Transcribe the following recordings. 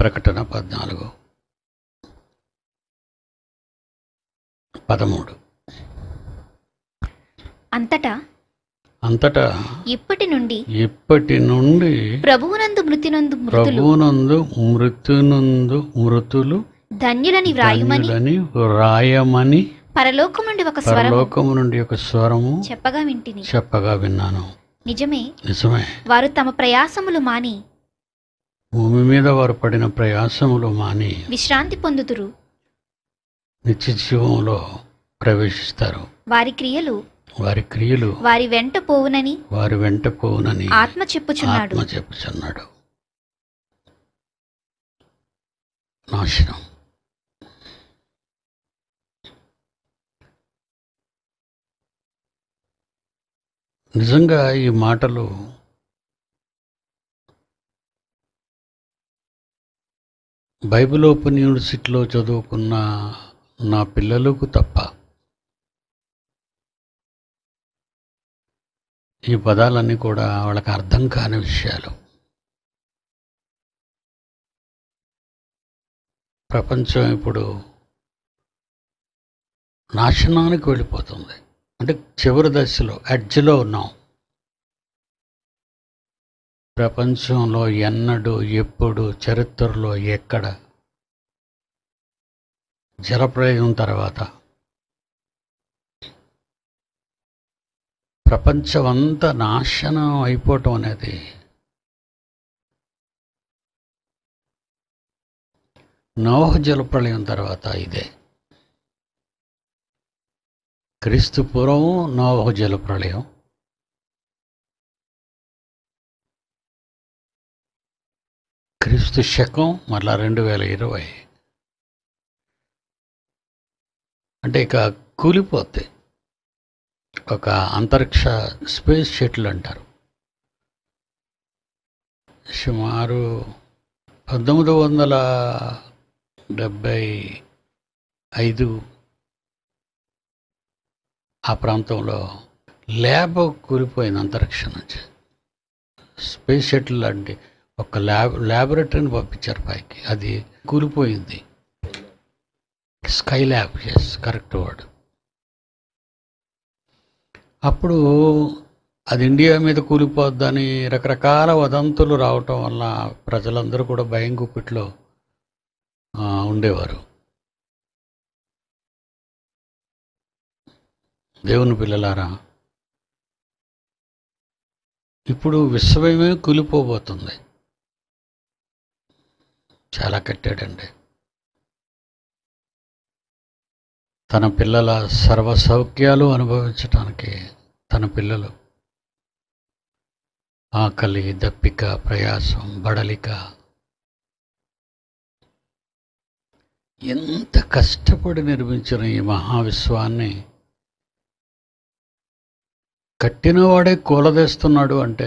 ప్రకటన పద్నాలుగు పదమూడు అంతటా అంతటా ఇప్పటి నుండి ఇప్పటి నుండి ప్రభువునందు మృతినందు మృతులు ప్రభువునందు మృతునందు మృతులు ధన్యులని వ్రాయుమని ధన్యులని వ్రాయమని పరలోకం నుండి ఒక స్వరం పరలోకము నుండి ఒక స్వరము చెప్పగా వింటిని చెప్పగా విన్నాను నిజమే నిజమే వారు తమ ప్రయాసములు మాని భూమి మీద వారు పడిన ప్రయాసములు మాని విశ్రాంతి పొందుతురు నిత్య జీవంలో ప్రవేశిస్తారు వారి క్రియలు వారి క్రియలు వారి వెంట పోవునని వారి వెంట పోవునని ఆత్మ చెప్పుచున్నాడు ఆత్మ చెప్పుచున్నాడు నాశనం నిజంగా ఈ మాటలు బైబిల్ ఓపెన్ యూనివర్సిటీలో చదువుకున్న నా పిల్లలకు తప్ప ఈ పదాలన్నీ కూడా వాళ్ళకి అర్థం కాని విషయాలు ప్రపంచం ఇప్పుడు నాశనానికి వెళ్ళిపోతుంది అంటే చివరి దశలో ఎడ్జ్లో ఉన్నాం ప్రపంచంలో ఎన్నడూ ఎప్పుడు చరిత్రలో ఎక్కడ జలప్రయోగం తర్వాత ప్రపంచం అంతా నాశనం అయిపోవటం అనేది నోహ జలప్రళయం తర్వాత ఇదే క్రీస్తు పూర్వం నోహ జలప్రళయం క్రీస్తు శకం మళ్ళా రెండు వేల ఇరవై అంటే ఇక కూలిపోతాయి ఒక అంతరిక్ష స్పేస్ షటిల్ అంటారు సుమారు పంతొమ్మిది వందల డెబ్భై ఐదు ఆ ప్రాంతంలో ల్యాబ్ కూలిపోయింది అంతరిక్షం నుంచి స్పేస్ షటిల్ లాంటి ఒక ల్యాబ్ ల్యాబొరేటరీని పంపించారు పైకి అది కూలిపోయింది Skylab yes correct word అప్పుడు అది ఇండియా మీద కూలిపోద్దని రకరకాల వదంతులు రావటం వల్ల ప్రజలందరూ కూడా భయం గుప్పిట్లో ఆ, ఉండేవారు దేవుని పిల్లలారా ఇప్పుడు విశ్వమే కూలిపోబోతుంది చాలా కట్టాడండి తన పిల్లల సర్వ సౌఖ్యాలు అనుభవించటానికి తన పిల్లలు ఆకలి దప్పిక ప్రయాసం బడలిక ఎంత కష్టపడి నిర్మించిన ఈ మహావిశ్వాన్ని కట్టినవాడే కూలదేస్తున్నాడు అంటే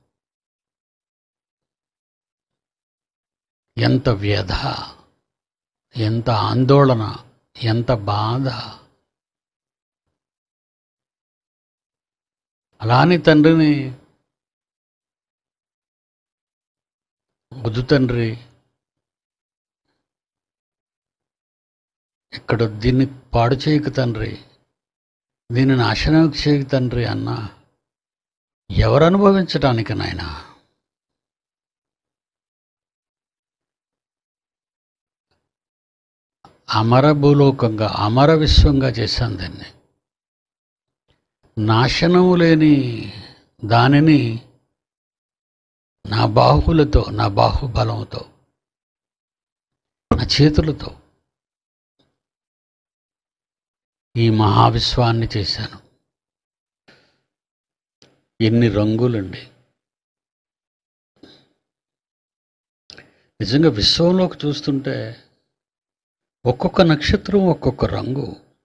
ఎంత వ్యధ ఎంత ఆందోళన ఎంత బాధ అలాని తండ్రిని వద్దు తండ్రి ఇక్కడ దీన్ని పాడు చేయకు తండ్రి దీన్ని నాశనం చేయకు తండ్రి అన్న ఎవరు అనుభవించటానికి నాయనా అమర భూలోకంగా అమర విశ్వంగా చేశాను దీన్ని నాశనము లేని దానిని నా బాహువులతో నా బాహుబలంతో నా చేతులతో ఈ మహావిశ్వాన్ని చేశాను ఎన్ని రంగులండి నిజంగా విశ్వంలోకి చూస్తుంటే ఒక్కొక్క నక్షత్రం ఒక్కొక్క రంగు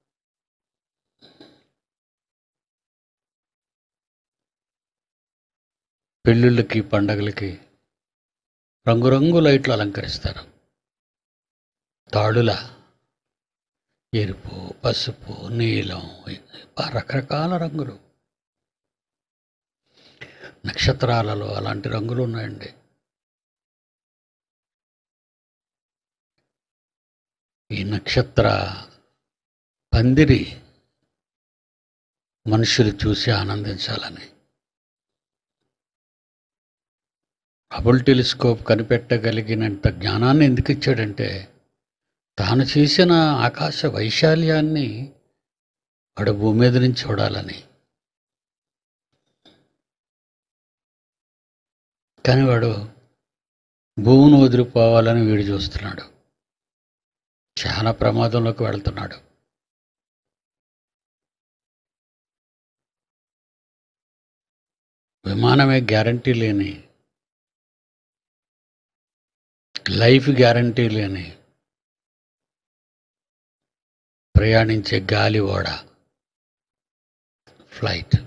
పెళ్ళిళ్ళకి పండగలకి రంగురంగు లైట్లు అలంకరిస్తారు తాడుల ఎరుపు పసుపు నీలం రకరకాల రంగులు నక్షత్రాలలో అలాంటి రంగులు ఉన్నాయండి ఈ నక్షత్ర పందిరి మనుషులు చూసి ఆనందించాలని హబుల్ టెలిస్కోప్ కనిపెట్టగలిగినంత జ్ఞానాన్ని ఎందుకు ఇచ్చాడంటే తాను చేసిన ఆకాశ వైశాల్యాన్ని వాడు భూమి మీద నుంచి చూడాలని కానీ వాడు భూమిని వదిలిపోవాలని వీడు చూస్తున్నాడు చాలా ప్రమాదంలోకి వెళ్తున్నాడు విమానమే గ్యారంటీ లేని లైఫ్ గ్యారంటీ లేని ప్రయాణించే గాలి ఓడ ఫ్లైట్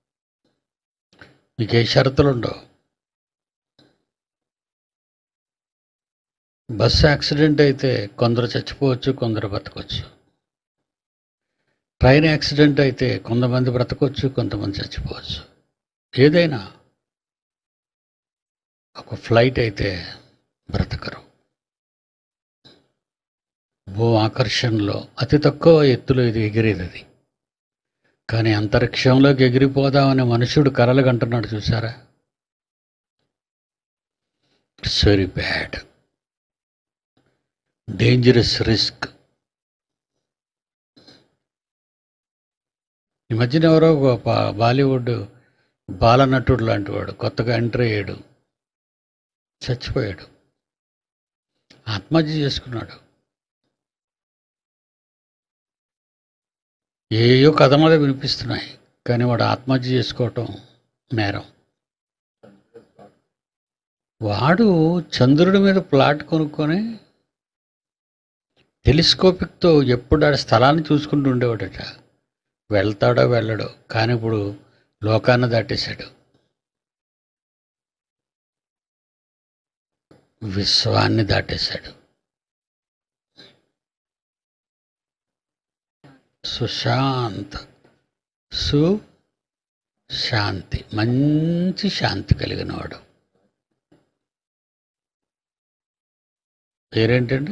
మీకు ఏ షరతులు ఉండవు బస్సు యాక్సిడెంట్ అయితే కొందరు చచ్చిపోవచ్చు కొందరు బ్రతకొచ్చు ట్రైన్ యాక్సిడెంట్ అయితే కొంతమంది బ్రతకొచ్చు కొంతమంది చచ్చిపోవచ్చు ఏదైనా ఒక ఫ్లైట్ అయితే బ్రతకరు భూ ఆకర్షణలో అతి తక్కువ ఎత్తులో ఇది ఎగిరేది అది కానీ అంతరిక్షంలోకి ఎగిరిపోదామని మనుషుడు కలలు కంటున్నాడు చూసారా it's very bad dangerous risk ఈ మధ్యన ఎవరో ఒక బా- బాలీవుడ్ బాలనటుడు లాంటి వాడు కొత్తగా ఎంటర్ అయ్యాడు చచ్చిపోయాడు ఆత్మహత్య చేసుకున్నాడు ఏయో కథనాలు వినిపిస్తున్నాయి కానీ వాడు ఆత్మహత్య చేసుకోవటం నేరం వాడు చంద్రుడి మీద ప్లాట్ కొనుక్కొని టెలిస్కోపిక్తో ఎప్పుడు ఆడ స్థలాన్ని చూసుకుంటూ ఉండేవాడట వెళ్తాడో వెళ్ళడో కానీ ఇప్పుడు లోకాన్ని దాటేశాడు విశ్వాన్ని దాటేశాడు సుశాంత్ సు శాంతి మంచి శాంతి కలిగిన వాడు పేరేంటండి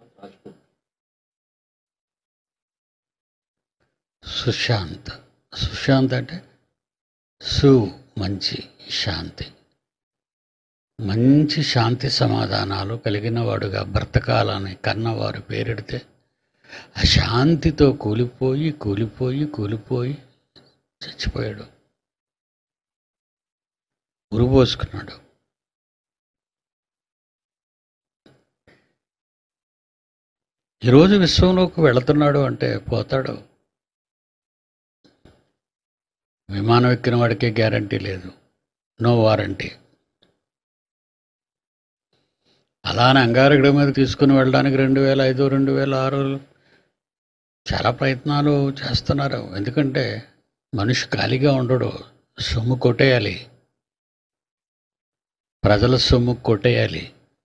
సుశాంత్ సుశాంత్ అంటే సు మంచి శాంతి మంచి శాంతి సమాధానాలు కలిగిన వాడుగా బ్రతకాలని కన్నవారు పేరెడితే ఆ శాంతితో కూలిపోయి కూలిపోయి కూలిపోయి చచ్చిపోయాడు ఉరుపోసుకున్నాడు ఈరోజు విశ్వంలోకి వెళుతున్నాడు అంటే పోతాడు విమానం ఎక్కిన వాడికే గ్యారంటీ లేదు నో వారంటీ అలానే అంగారగడ మీద తీసుకుని వెళ్ళడానికి రెండు వేల ఐదు రెండు వేల ఆరు చాలా ప్రయత్నాలు చేస్తున్నారు ఎందుకంటే మనిషి ఖాళీగా ఉండడు సొమ్ము కొట్టేయాలి ప్రజల సొమ్ము కొట్టేయాలి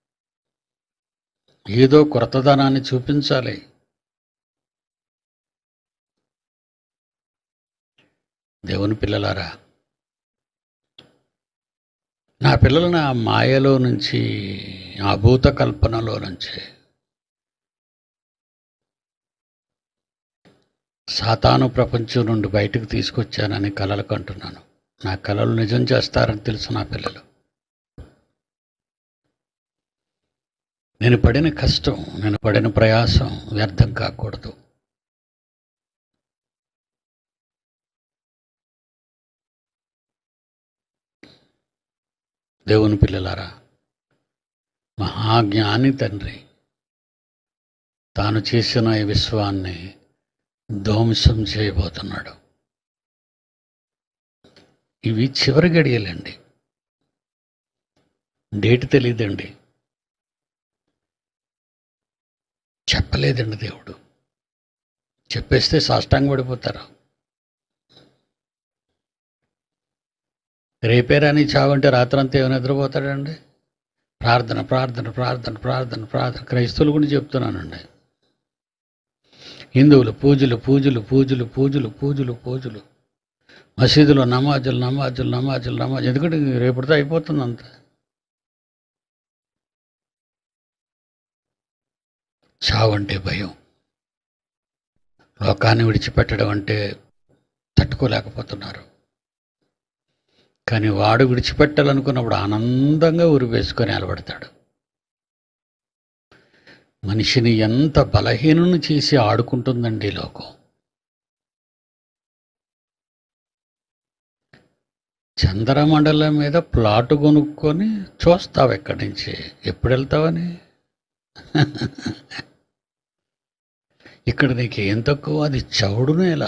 ఏదో కొత్తదనాన్ని చూపించాలి దేవుని పిల్లలారా నా పిల్లలను ఆ మాయలో నుంచి ఆ భూత కల్పనలో నుంచి సాతాను ప్రపంచం నుండి బయటకు తీసుకొచ్చానని కలలు కంటున్నాను నా కలలు నిజం చేస్తారని తెలుసు నా పిల్లలు నేను పడిన కష్టం నేను పడిన ప్రయాసం వ్యర్థం కాకూడదు దేవుని పిల్లలారా మహాజ్ఞాని తండ్రి తాను చేసిన ఈ విశ్వాన్ని ధ్వంసం చేయబోతున్నాడు ఇవి చివరి గడియలండి డేట్ తెలియదండి చెప్పలేదండి దేవుడు చెప్పేస్తే సాష్టాంగ పడిపోతారు రేపే రాని చావంటే రాత్రంతా ఏమైనా నిద్రపోతాడండి ప్రార్థన ప్రార్థన ప్రార్థన ప్రార్థన ప్రార్థన క్రైస్తవులు కూడా చెప్తున్నానండి హిందువులు పూజలు పూజలు పూజలు పూజలు పూజలు పూజలు మసీదులో నమాజులు నమాజులు నమాజులు నమాజ్ ఎందుకంటే రేపటితో అయిపోతుంది అంత చావంటే భయం లోకాన్ని విడిచిపెట్టడం అంటే తట్టుకోలేకపోతున్నారు కానీ వాడు విడిచిపెట్టాలనుకున్నప్పుడు ఆనందంగా ఉరివేసుకొని నిలబడతాడు మనిషిని ఎంత బలహీనుని చేసి ఆడుకుంటుందండి ఈ లోకం చంద్రమండలం మీద ప్లాట్ కొనుక్కొని చూస్తావు ఎక్కడి నుంచి ఎప్పుడు వెళ్తావని ఇక్కడ నీకు ఏం తక్కువ అది చౌడు నేల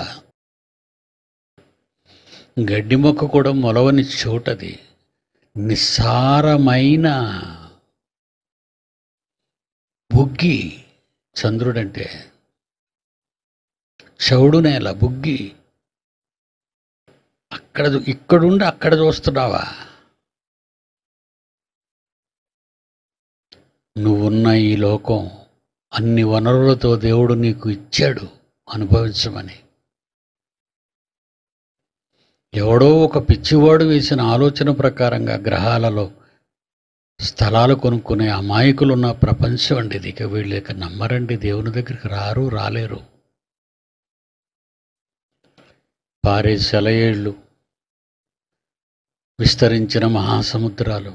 గడ్డి మొక్క కూడా మొలవని చోటది నిస్సారమైన బుగ్గి చంద్రుడంటే చౌడు నేల బుగ్గి అక్కడ చూ- ఇక్కడుండి అక్కడ చూస్తున్నావా నువ్వున్న ఈ లోకం అన్ని వనరులతో దేవుడు నీకు ఇచ్చాడు అనుభవించమని ఎవడో ఒక పిచ్చివాడు వేసిన ఆలోచన ప్రకారంగా గ్రహాలలో స్థలాలు కొనుక్కునే అమాయకులున్న ప్రపంచం అండి ఇది ఇక వీళ్ళు ఇక నమ్మరండి దేవుని దగ్గరికి రారు రాలేరు పారే సెలయేళ్ళు విస్తరించిన మహాసముద్రాలు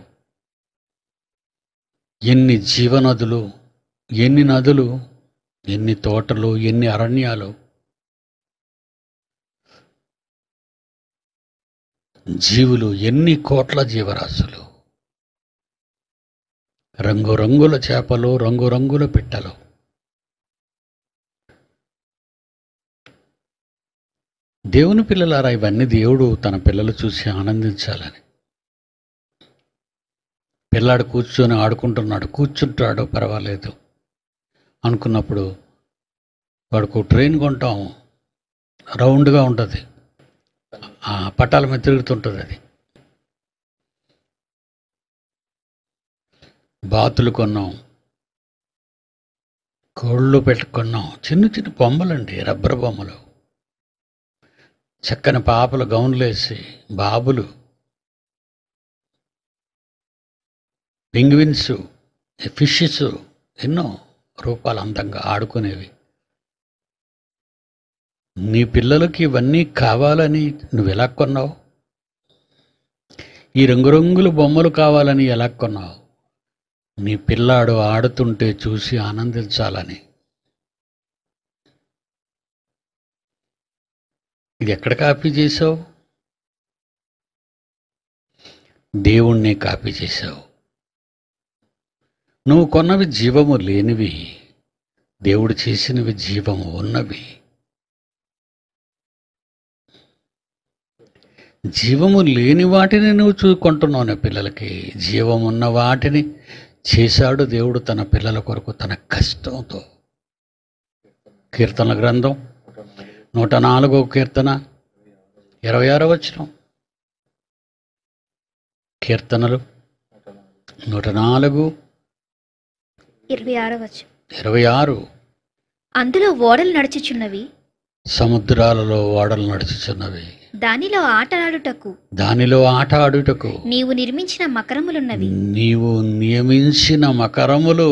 ఎన్ని జీవనదులు ఎన్ని నదులు ఎన్ని తోటలు ఎన్ని అరణ్యాలు జీవులు ఎన్ని కోట్ల జీవరాశులు రంగురంగుల చేపలు రంగురంగుల పిట్టలు దేవుని పిల్లలారా ఇవన్నీ దేవుడు తన పిల్లలు చూసి ఆనందించాలని పిల్లాడు కూర్చొని ఆడుకుంటున్నాడు కూర్చుంటాడు పర్వాలేదు అనుకున్నప్పుడు వాడుకు ట్రైన్ కొంటాం రౌండ్గా ఉంటుంది ఆ పట్టాల మీద తిరుగుతుంటుంది అది బాతులు కొన్నాం కోళ్ళు పెట్టుకున్నాం చిన్న చిన్న బొమ్మలండి రబ్బర్ బొమ్మలు చక్కని పాపలు గౌన్లేసి బాబులు పింగ్విన్స్ ఫిషెస్ ఎన్నో రూపాలు అందంగా ఆడుకునేవి నీ పిల్లలకి ఇవన్నీ కావాలని నువ్వు ఎలా కొన్నావు ఈ రంగురంగుల బొమ్మలు కావాలని ఎలా కొన్నావు నీ పిల్లాడు ఆడుతుంటే చూసి ఆనందించాలని ఇది ఎక్కడ కాపీ చేసావు దేవుణ్ణి కాపీ చేశావు నువ్వు కొన్నవి జీవము లేనివి దేవుడు చేసినవి జీవము ఉన్నవి జీవము లేని వాటిని నువ్వు చూసుకుంటున్నావు నీ పిల్లలకి జీవం ఉన్న వాటిని చేశాడు దేవుడు తన పిల్లల కొరకు తన కష్టంతో కీర్తన గ్రంథం నూట నాలుగో కీర్తన ఇరవై ఆరో వచ్చిన కీర్తనలు నూట నాలుగు ఇరవై ఆరవచ్చు ఇరవై ఆరు అందులో ఓడలు నడుచుచున్నవి సముద్రాలలో ఓడలు నడుచుచున్నవి దానిలో ఆటలాడుటకు దానిలో ఆట ఆడుటకు నీవు నిర్మించిన మకరములున్నవి నీవు నియమించిన మకరములు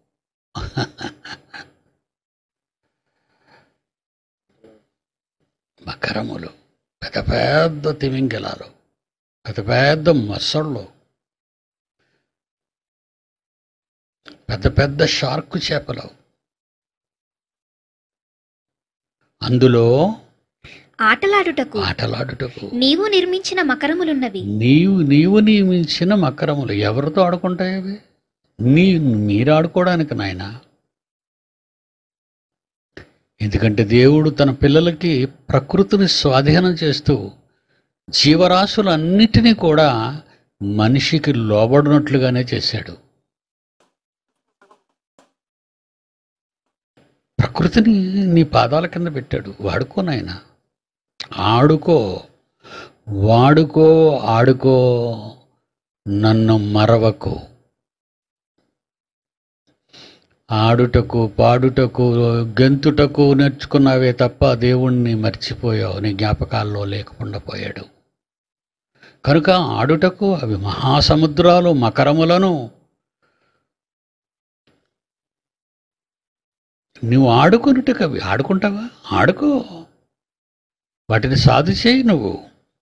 మకరములు పెద్ద పెద్ద తిమింగలాలు పెద్ద పెద్ద మొసళ్ళు పెద్ద పెద్ద షార్క్ చేపలు అందులో ఆటలాడుటకు ఆటలాడుటకు నీవు నిర్మించిన మకరములున్నవి నీవు నీవు నియమించిన మకరములు ఎవరితో ఆడుకుంటాయి అవి నీ మీరు ఆడుకోవడానికి నాయన ఎందుకంటే దేవుడు తన పిల్లలకి ప్రకృతిని స్వాధీనం చేస్తూ జీవరాశులన్నిటినీ కూడా మనిషికి లోబడినట్లుగానే చేశాడు ప్రకృతిని నీ పాదాల కింద పెట్టాడు వాడుకో నాయనా ఆడుకో వాడుకో ఆడుకో నన్ను మరవకు ఆడుటకు పాడుటకు గెంతుటకు నేర్చుకున్నావే తప్ప దేవుణ్ణి మర్చిపోయావు నీ జ్ఞాపకాల్లో లేకుండా పోయాడు కనుక ఆడుటకు అవి మహాసముద్రాలు మకరములను నువ్వు ఆడుకున్నట్టుగా అవి ఆడుకుంటావా ఆడుకో వాటిని సాధు చేయి నువ్వు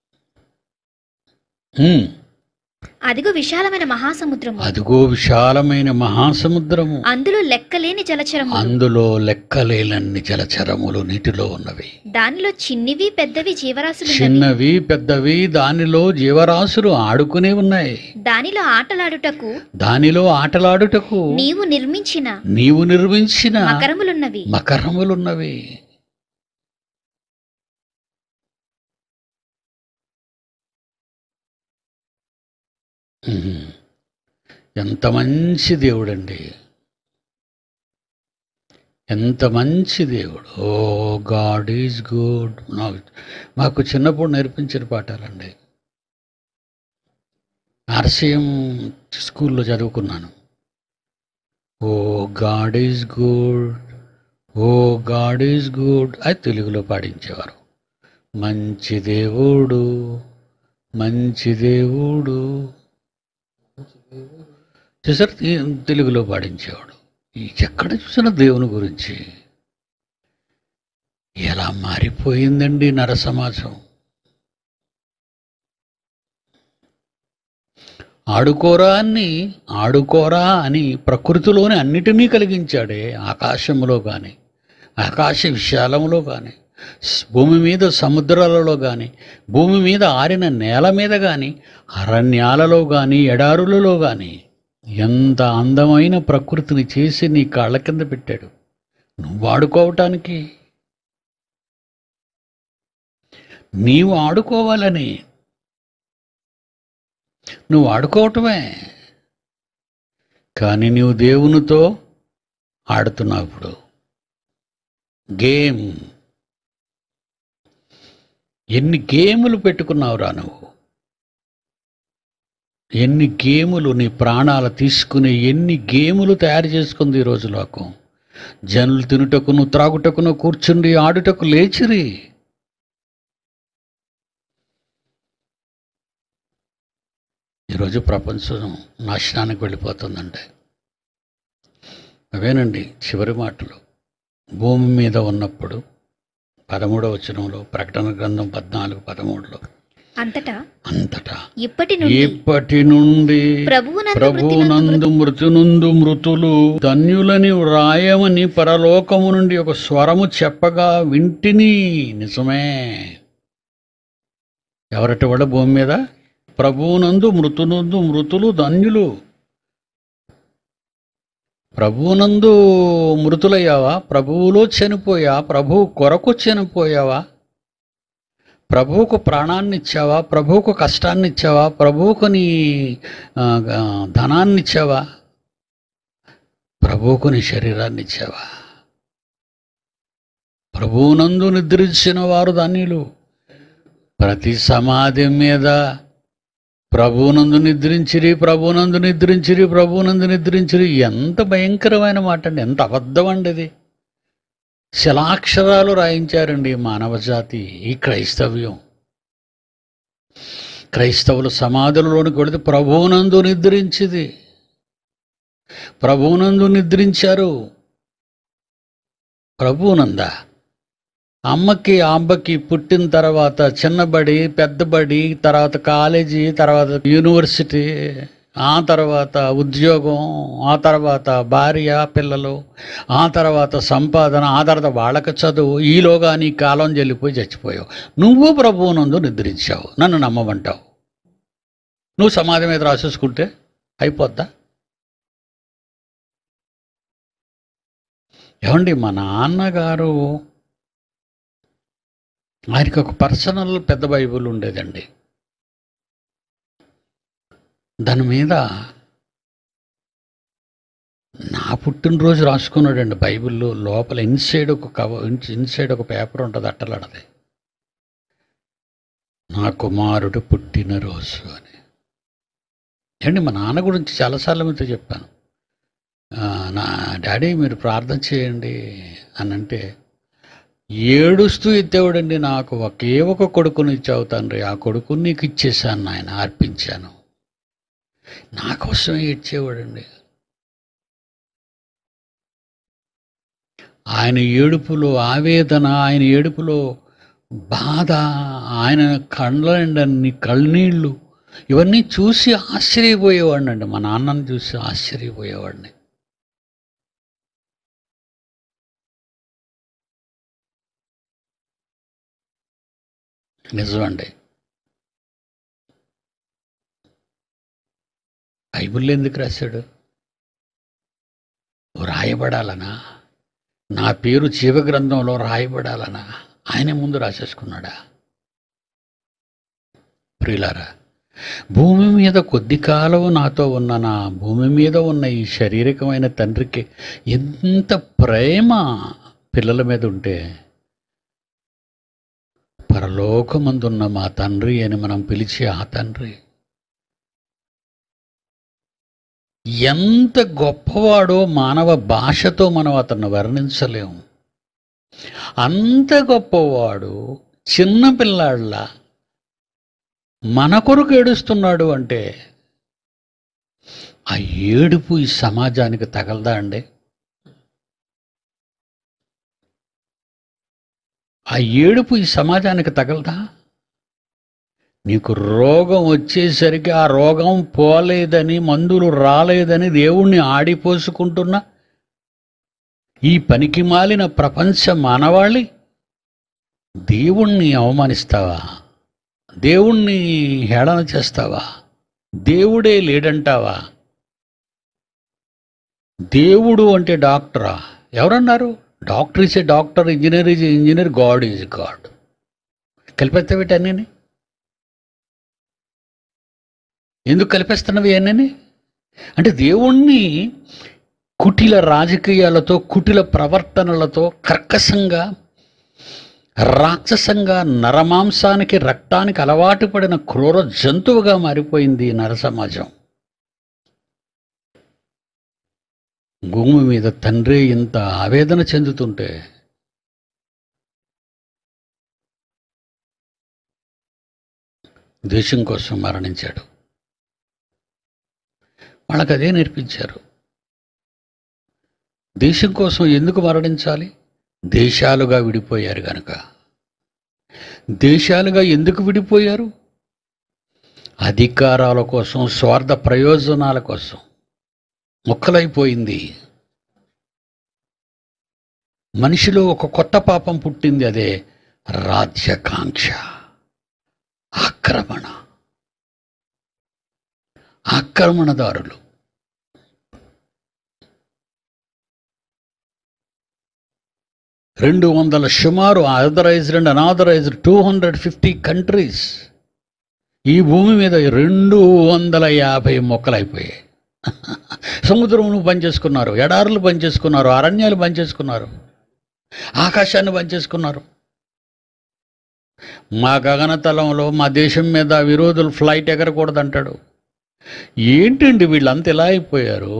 ఉమ్, అదిగో విశాలమైన మహాసముద్రము అదిగో విశాలమైన మహాసముద్రము అందులో లెక్కలేని జలచరములు అందులో లెక్కలేనన్ని జలచరములు నీటిలో ఉన్నవి దానిలో చిన్నివి పెద్దవి జీవరాశులు చిన్నవి పెద్దవి దానిలో జీవరాశులు ఆడుకునే ఉన్నాయి దానిలో ఆటలాడుటకు దానిలో ఆటలాడుటకు నీవు నిర్మించిన నీవు నిర్మించిన మకరములున్నవి మకరములున్నవి ఉహు. ఎంత మంచి దేవుడండి ఎంత మంచి దేవుడు ఓ గాడ్ ఈజ్ గుడ్ మాకు చిన్నప్పుడు నేర్పించిన పాఠాలండి ఆర్సీఎం స్కూల్లో చదువుకున్నాను oh God is good oh God is good అది తెలుగులో పాడించేవారు మంచి దేవుడు మంచి దేవుడు చూసారు తె- తెలుగులో పాడించేవాడు ఈ ఎక్కడ చూసిన దేవుని గురించి ఎలా మారిపోయిందండి నర సమాజం ఆడుకోరా అని ఆడుకోరా అని ప్రకృతిలోని అన్నిటినీ కలిగించాడే ఆకాశంలో కానీ ఆకాశ విశాలంలో కానీ స్- భూమి మీద సముద్రాలలో కానీ భూమి మీద ఆరిన నేల మీద కానీ అరణ్యాలలో కానీ ఎడారులలో కానీ ఎంత అందమైన ప్రకృతిని చేసి నీ కాళ్ళ కింద పెట్టాడు నువ్వు ఆడుకోవటానికి నీవు ఆడుకోవాలని నువ్వు ఆడుకోవటమే కానీ నీవు దేవునితో ఆడుతున్నావు ఇప్పుడు గేమ్ ఎన్ని గేములు పెట్టుకున్నావురా నువ్వు ఎన్ని గేములు నీ ప్రాణాలు తీసుకుని ఎన్ని గేములు తయారు చేసుకుంది ఈ రోజు లోకం జనులు తినుటకును త్రాగుటకును కూర్చుండి ఆడుటకు లేచిరి ఈరోజు ప్రపంచం నాశనానికి వెళ్ళిపోతుందంటే అవేనండి చివరి మాటలు భూమి మీద ఉన్నప్పుడు పదమూడవ వచనంలో ప్రకటన గ్రంథం పద్నాలుగు పదమూడులో అంతటా అంతటా ఇప్పటి నుండి ఇప్పటి నుండి ప్రభువునందు ప్రభునందు మృతునందు మృతులు ధన్యులని వ్రాయమని పరలోకము నుండి ఒక స్వరము చెప్పగా వింటిని నిజమే ఎవరట వాళ్ళ భూమి మీద ప్రభువునందు మృతునందు మృతులు ధన్యులు ప్రభువునందు మృతులయ్యావా ప్రభువులో చనిపోయా ప్రభువు కొరకు చనిపోయావా ప్రభువుకు ప్రాణాన్ని ఇచ్చావా ప్రభువుకు కష్టాన్ని ఇచ్చావా ప్రభువుకు నీ ఆ, ఆ, ధనాన్ని ఇచ్చావా ప్రభువుకు నీ శరీరాన్ని ఇచ్చావా ప్రభువునందు నిద్రించిన వారు ధన్యులు ప్రతి సమాధి మీద ప్రభువునందు నిద్రించిరి ప్రభువునందు నిద్రించిరి ప్రభువునందు నిద్రించిరి ఎంత భయంకరమైన మాట అండి ఎంత అబద్ధం అండి ఇది శిలాక్షరాలు రాయించారండి ఈ మానవ జాతి ఈ క్రైస్తవ్యం క్రైస్తవులు సమాధులలోనికి వెళితే ప్రభువునందు నిద్రించింది ప్రభువునందు నిద్రించారు ప్రభువునందా అమ్మకి అబ్బకి పుట్టిన తర్వాత చిన్నబడి పెద్దబడి తర్వాత కాలేజీ తర్వాత యూనివర్సిటీ ఆ తర్వాత ఉద్యోగం ఆ తర్వాత భార్య పిల్లలు ఆ తర్వాత సంపాదన ఆ తర్వాత వాళ్ళకి చదువు ఈలోగా నీ కాలం చెల్లిపోయి చచ్చిపోయావు నువ్వు ప్రభువునందు నిద్రించావు నన్ను నమ్మమంటావు నువ్వు సమాధి మీద రాసేసుకుంటే అయిపోద్దా ఏమండి మా నాన్నగారు ఆయనకి ఒక పర్సనల్ పెద్ద బైబుల్ ఉండేదండి దాని మీద నా పుట్టినరోజు రాసుకున్నాడండి బైబిల్లో లోపల ఇన్సైడ్ ఒక కవ ఇన్సైడ్ ఒక పేపర్ ఉంటుంది అట్టలాడది నా కుమారుడు పుట్టినరోజు అని ఏమండి మా నాన్న గురించి చాలాసార్లు మీతో చెప్పాను ఆ, నా డాడీ మీరు ప్రార్థన చేయండి అని అంటే ఏడుస్తూ ఎత్తేవాడండి నాకు ఒకే ఒక కొడుకుని ఇచ్చావు తండ్రి ఆ కొడుకుని నీకు ఇచ్చేసాను నాయన అర్పించాను నా కోసం ఇచ్చేవాడండి ఆయన ఏడుపులో ఆవేదన ఆయన ఏడుపులో బాధ ఆయన కళ్ళండి కళ్ళనీళ్ళు ఇవన్నీ చూసి ఆశ్చర్యపోయేవాడిని అండి మా నాన్నని చూసి ఆశ్చర్యపోయేవాడిని నిజమండి బైబిల్ ఎందుకు రాశాడు రాయబడాలనా నా పేరు జీవగ్రంథంలో రాయబడాలనా ఆయనే ముందు రాసేసుకున్నాడా ప్రియులారా భూమి మీద కొద్ది కాలం నాతో ఉన్న నా భూమి మీద ఉన్న ఈ శారీరకమైన తండ్రికి ఎంత ప్రేమ పిల్లల మీద ఉంటే పరలోకమందున్న మా తండ్రి అని మనం పిలిచే ఆ తండ్రి ఎంత గొప్పవాడో మానవ భాషతో మనం అతన్ని వర్ణించలేము అంత గొప్పవాడు చిన్న పిల్లాళ్ళ మన కొరకు ఏడుస్తున్నాడు అంటే ఆ ఏడుపు ఈ సమాజానికి తగలదా అండి ఆ ఏడుపు ఈ సమాజానికి తగలదా నీకు రోగం వచ్చేసరికి ఆ రోగం పోలేదని మందులు రాలేదని దేవుణ్ణి ఆడిపోసుకుంటున్న ఈ పనికి మాలిన ప్రపంచ మానవాళి దేవుణ్ణి అవమానిస్తావా దేవుణ్ణి హేళన చేస్తావా దేవుడే లేడంటావా దేవుడు అంటే డాక్టరా ఎవరన్నారు doctor is a doctor engineer is engineer God is God కలిపేస్తావేటి అన్నీ ఎందుకు కలిపేస్తున్నవి అన్నీ అంటే దేవుణ్ణి కుటిల రాజకీయాలతో కుటిల ప్రవర్తనలతో కర్కశంగా రాక్షసంగా నరమాంసానికి రక్తానికి అలవాటు పడిన క్రూర జంతువుగా మారిపోయింది ఈ నర సమాజం భూమి మీద తండ్రి ఇంత ఆవేదన చెందుతుంటే దేశం కోసం మరణించాడు వాళ్ళకి అదే నేర్పించారు దేశం కోసం ఎందుకు మరణించాలి దేశాలుగా విడిపోయారు కనుక దేశాలుగా ఎందుకు విడిపోయారు అధికారాల కోసం స్వార్థ ప్రయోజనాల కోసం ముక్కలైపోయింది మనిషిలో ఒక కొత్త పాపం పుట్టింది అదే రాజ్యకాంక్ష ఆక్రమణ ఆక్రమణదారులు రెండు వందల సుమారు authorised and unauthorised two hundred fifty countries ఈ భూమి మీద రెండు వందల యాభై మొక్కలైపోయాయి సముద్రమును పనిచేసుకున్నారు ఎడారులు పనిచేసుకున్నారు అరణ్యాలు పనిచేసుకున్నారు ఆకాశాన్ని పనిచేసుకున్నారు మా గగనతలంలో మా దేశం మీద విరోధులు ఫ్లైట్ ఎగరకూడదంటాడు ఏంటండి వీళ్ళంతా ఎలా అయిపోయారు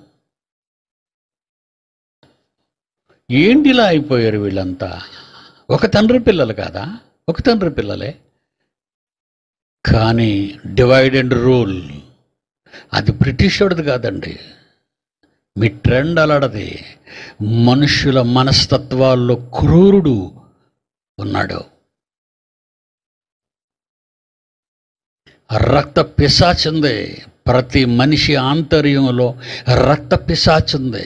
ఏంటి ఇలా అయిపోయారు వీళ్ళంతా ఒక తండ్రి పిల్లలు కాదా ఒక తండ్రి పిల్లలే కానీ డివైడ్ అండ్ రూల్ అది బ్రిటిషోడిది కాదండి మీ ట్రెండ్ అలాడది మనుషుల మనస్తత్వాల్లో క్రూరుడు ఉన్నాడు రక్త పిశాచుంది ప్రతి మనిషి ఆంతర్యంలో రక్త పిశాచుంది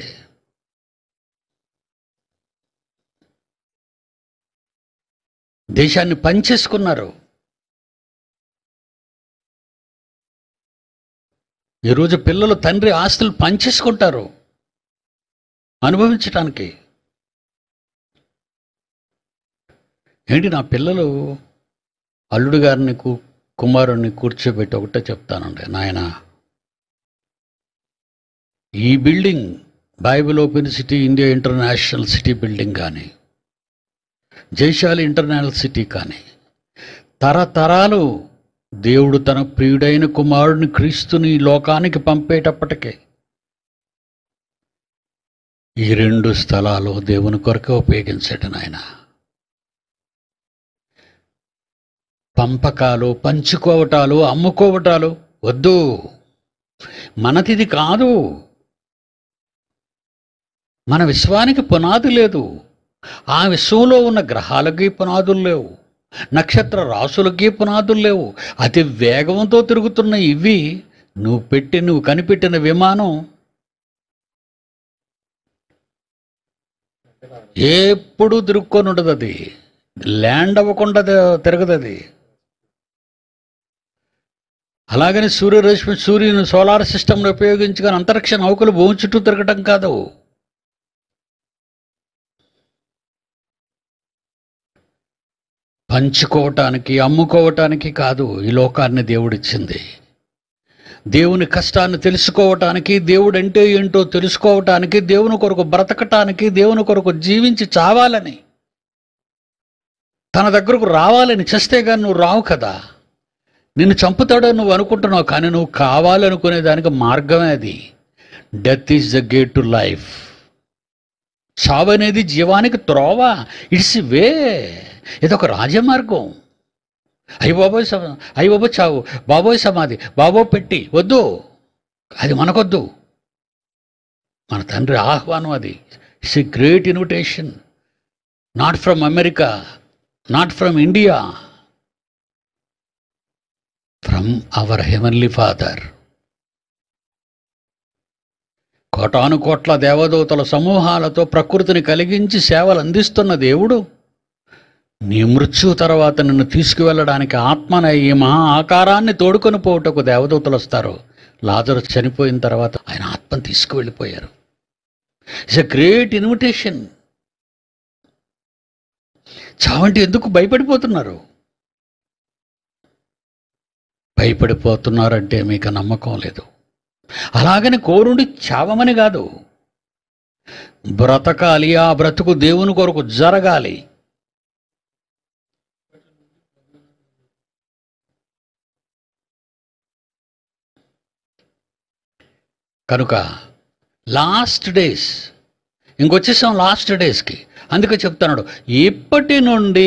దేశాన్ని పంచేసుకున్నారు ఈరోజు పిల్లలు తండ్రి ఆస్తులు పంచేసుకుంటారు అనుభవించటానికి ఏంటి నా పిల్లలు అల్లుడు గారిని కు కుమారుణ్ణి కూర్చోబెట్టి ఒకటే చెప్తానండి నాయన ఈ building Bible open city India international city building కానీ జైశాలి ఇంటర్నేషనల్ సిటీ కానీ తరతరాలు దేవుడు తన ప్రియుడైన కుమారుడిని క్రీస్తుని ఈ లోకానికి పంపేటప్పటికే ఈ రెండు స్థలాలు దేవుని కొరకే ఉపయోగించట నాయన పంపకాలు పంచుకోవటాలు అమ్ముకోవటాలు వద్దు మనదిది కాదు మన విశ్వానికి పునాది లేదు ఆ విశ్వంలో ఉన్న గ్రహాలకి పునాదులు లేవు నక్షత్ర రాసులకి పునాదులు లేవు అతి వేగంతో తిరుగుతున్న ఇవి నువ్వు పెట్టి నువ్వు కనిపెట్టిన విమానం ఎప్పుడు తిరుక్కొని ఉండదు అది ల్యాండ్ అవ్వకుండా తి- తిరగదు అది అలాగని సూర్యరశ్మి సూర్యుని సోలార్ సిస్టమ్ను ఉపయోగించుకొని అంతరిక్ష నౌకలు భూమి చుట్టూ తిరగటం కాదు పంచుకోవటానికి అమ్ముకోవటానికి కాదు ఈ లోకాన్ని దేవుడిచ్చింది దేవుని కష్టాన్ని తెలుసుకోవటానికి దేవుడు అంటే ఏంటో తెలుసుకోవటానికి దేవుని కొరకు బ్రతకటానికి దేవుని కొరకు జీవించి చావాలని తన దగ్గరకు రావాలని చేస్తే కానీ నువ్వు రావు కదా నిన్ను చంపుతాడని నువ్వు అనుకుంటున్నావు కానీ నువ్వు కావాలనుకునే దానికి మార్గమే అది death is the gate to life చావు అనేది జీవానికి త్రోవ ఇట్స్ వే ఇదొక రాజమార్గం అయ్యి బాబోయ్ సమ అయ్యి బాబోయ్ చావు బాబోయ్ సమాధి బాబో పెట్టి వద్దు అది మనకొద్దు మన తండ్రి ఆహ్వానం అది it's a great invitation not from America not from India from our heavenly father కోటాను కోట్ల దేవదూతల సమూహాలతో ప్రకృతిని కలిగించి సేవలు అందిస్తున్న దేవుడు నీ మృత్యు తర్వాత నిన్ను తీసుకువెళ్ళడానికి ఆత్మన ఈ మహా ఆకారాన్ని తోడుకొని పోవుటకు దేవదూతలు వస్తారు లాజరు చనిపోయిన తర్వాత ఆయన ఆత్మను తీసుకువెళ్ళిపోయారు ఇట్స్ ఎ గ్రేట్ ఇన్విటేషన్ చావంటే ఎందుకు భయపడిపోతున్నారు భయపడిపోతున్నారంటే మీకు నమ్మకం లేదు అలాగని కోరుండి చావమని కాదు బ్రతకాలి ఆ బ్రతుకు దేవుని కొరకు జరగాలి కనుక లాస్ట్ డేస్ ఇంకొచ్చేసాం లాస్ట్ డేస్కి అందుకే చెప్తున్నాడు ఇప్పటి నుండి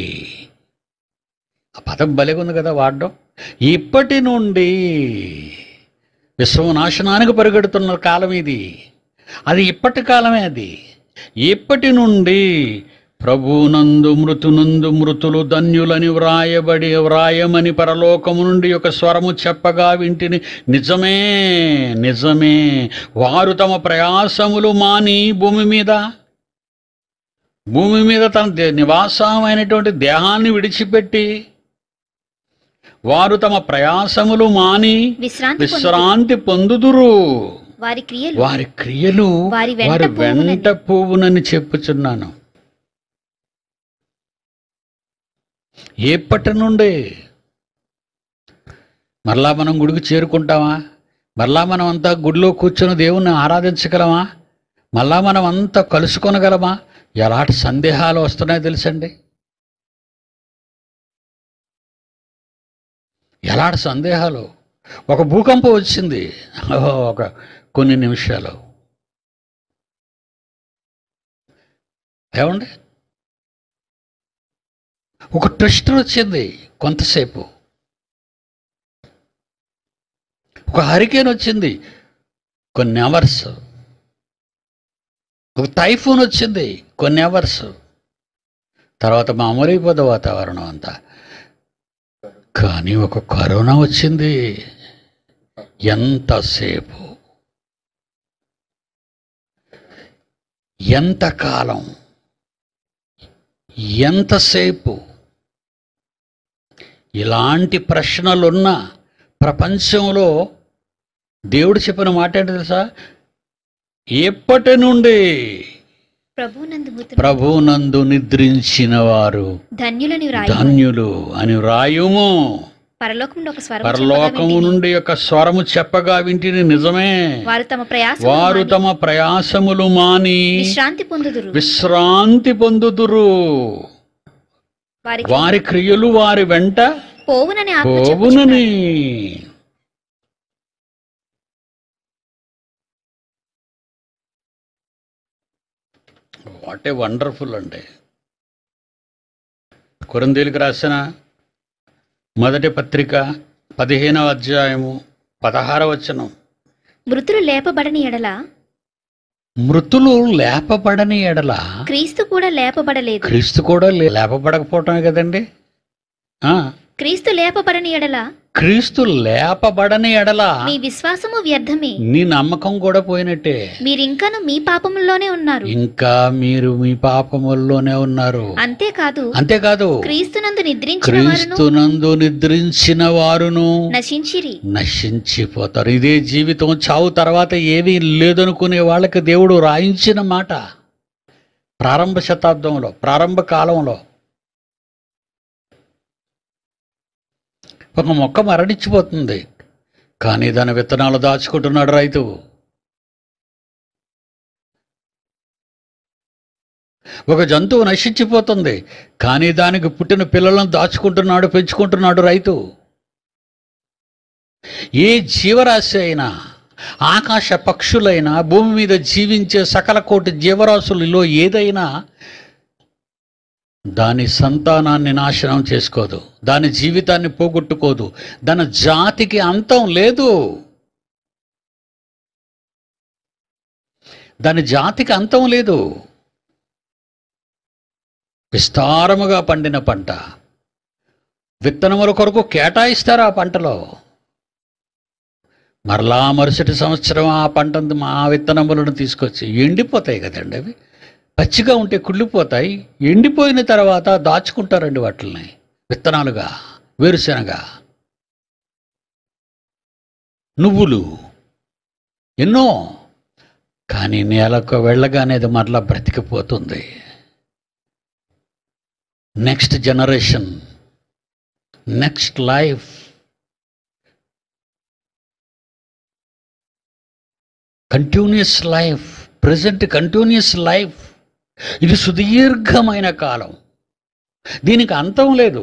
ఆ పదం భలేగా ఉంది కదా వాడడం ఇప్పటి నుండి విశ్వనాశనానికి పరిగెడుతున్న కాలం ఇది అది ఇప్పటి కాలమే అది ఇప్పటి నుండి ప్రభునందు మృతునందు మృతులు ధన్యులని వ్రాయబడి వ్రాయమని పరలోకము నుండి ఒక స్వరము చెప్పగా వింటిని నిజమే నిజమే వారు తమ ప్రయాసములు మాని భూమి మీద భూమి మీద తన దే- నివాసమైనటువంటి దేహాన్ని విడిచిపెట్టి వారు తమ ప్రయాసములు మాని విశ్రాంతి పొందుదు. విశ్రాంతి పొందుదురు వారి క్రియలు వారి క్రియలు వారి వెంట వారి పోవునని. వెంట పోవునని చెప్పుచున్నాను ఎప్పటి నుండి మరలా మనం గుడికి చేరుకుంటామా మరలా మనం అంతా గుడిలో కూర్చొని దేవుణ్ణి ఆరాధించగలమా మళ్ళా మనం అంతా కలుసుకొనగలమా ఎలాంటి సందేహాలు వస్తున్నాయో తెలుసండి ఎలాంటి సందేహాలు ఒక భూకంపం వచ్చింది ఓహో, ఒక కొన్ని నిమిషాలు ఏమండి ఒక ట్విస్టర్ వచ్చింది కొంతసేపు ఒక హరికేన్ వచ్చింది కొన్ని అవర్స్ ఒక టైఫూన్ వచ్చింది కొన్ని అవర్స్ తర్వాత మామూలైపోద్ది వాతావరణం అంతా కానీ ఒక కరోనా వచ్చింది ఎంతసేపు ఎంతకాలం ఎంతసేపు ఇలాంటి ప్రశ్నలున్న ప్రపంచంలో దేవుడు చెప్పిన మాట ఏంటి తెలుసా ఎప్పటి నుండి ప్రభునందు మృతులు ప్రభునందు నిద్రించిన వారు ధన్యులని వ్రాయి ధన్యులు అని వ్రాయుము పరలోకం నుండి ఒక స్వరం పరలోకము నుండి యొక్క స్వరము చెప్పగా వింటిని నిజమే వారు తమ ప్రయాసం వారు తమ ప్రయాసములు మాని విశ్రాంతి పొందుదురు విశ్రాంతి పొందుదురు వారి వారి క్రియలు వారి వెంట పోవునని ఆత్మ పోవునని వాట్ ఏ వండర్ఫుల్ అండి కొరందీలకు రాసిన మొదటి పత్రిక పదిహేనవ అధ్యాయము పదహార వచనం మృతులు లేపబడని ఎడల మృతులు లేపబడని ఎడల క్రీస్తు కూడా లేపబడలేదు క్రీస్తు కూడా లే- లేపబడకపోవటమే కదండి ఆ, క్రీస్తు లేపబడని ఎడల క్రీస్తు లేపబడని ఎడల మీ విశ్వాసము వ్యర్థమే నీ నమ్మకం కూడా పోయినట్టే మీరింకను మీ పాపముల్లోనే ఉన్నారు ఇంకా మీరు మీ పాపముల్లోనే ఉన్నారు అంతేకాదు అంతేకాదు క్రీస్తునందు నిద్రించిన వారును క్రీస్తునందు నిద్రించిన వారును నశించిరి నశించిపోతారు ఇదే జీవితం చావు తర్వాత ఏమీ లేదనుకునే వాళ్ళకి దేవుడు రాయించిన మాట ప్రారంభ శతాబ్దంలో ప్రారంభ కాలంలో ఒక మొక్క మరణించిపోతుంది కానీ దాని విత్తనాలు దాచుకుంటున్నాడు రైతు ఒక జంతువు నశించిపోతుంది కానీ దానికి పుట్టిన పిల్లలను దాచుకుంటున్నాడు పెంచుకుంటున్నాడు రైతు ఏ జీవరాశి అయినా ఆకాశ పక్షులైనా భూమి మీద జీవించే సకల కోటి జీవరాశులలో ఏదైనా దాని సంతానాన్ని నాశనం చేసుకోదు దాని జీవితాన్ని పోగొట్టుకోదు దాని జాతికి అంతం లేదు దాని జాతికి అంతం లేదు విస్తారముగా పండిన పంట విత్తనముల కొరకు కేటాయిస్తారు ఆ పంటలో మరలా మరుసటి సంవత్సరం ఆ పంట ఆ విత్తనములను తీసుకొచ్చి ఎండిపోతాయి కదండి అవి పచ్చిగా ఉంటే కుళ్ళిపోతాయి ఎండిపోయిన తర్వాత దాచుకుంటారండి వాటిని విత్తనాలుగా వేరుశెనగ నువ్వులు ఎన్నో కానీ నేలకు వెళ్ళగానే అది మరలా బ్రతికిపోతుంది next generation next life continues life present continues life ఇది సుదీర్ఘమైన కాలం దీనికి అంతం లేదు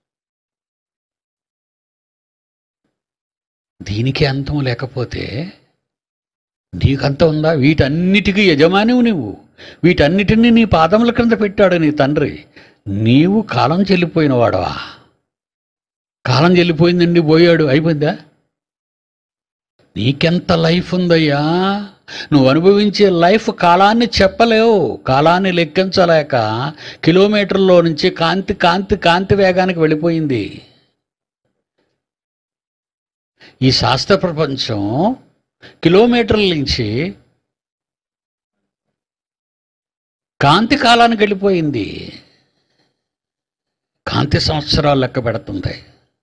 దీనికి అంతం లేకపోతే నీకు అంతం ఉందా వీటన్నిటికీ యజమానివు నువ్వు వీటన్నిటినీ నీ పాదముల క్రింద పెట్టాడు నీ తండ్రి నీవు కాలం చెల్లిపోయిన వాడవా కాలం చెల్లిపోయిందండి పోయాడు అయిపోయిందా నీకెంత లైఫ్ ఉందయ్యా నువ్వు అనుభవించే లైఫ్ కాలాన్ని చెప్పలేవు కాలాన్ని లెక్కించలేక కిలోమీటర్లో నుంచి కాంతి కాంతి కాంతి వేగానికి వెళ్ళిపోయింది ఈ శాస్త్ర ప్రపంచం కిలోమీటర్ల నుంచి కాంతి కాలానికి వెళ్ళిపోయింది కాంతి సంవత్సరాలు లెక్క పెడుతుంది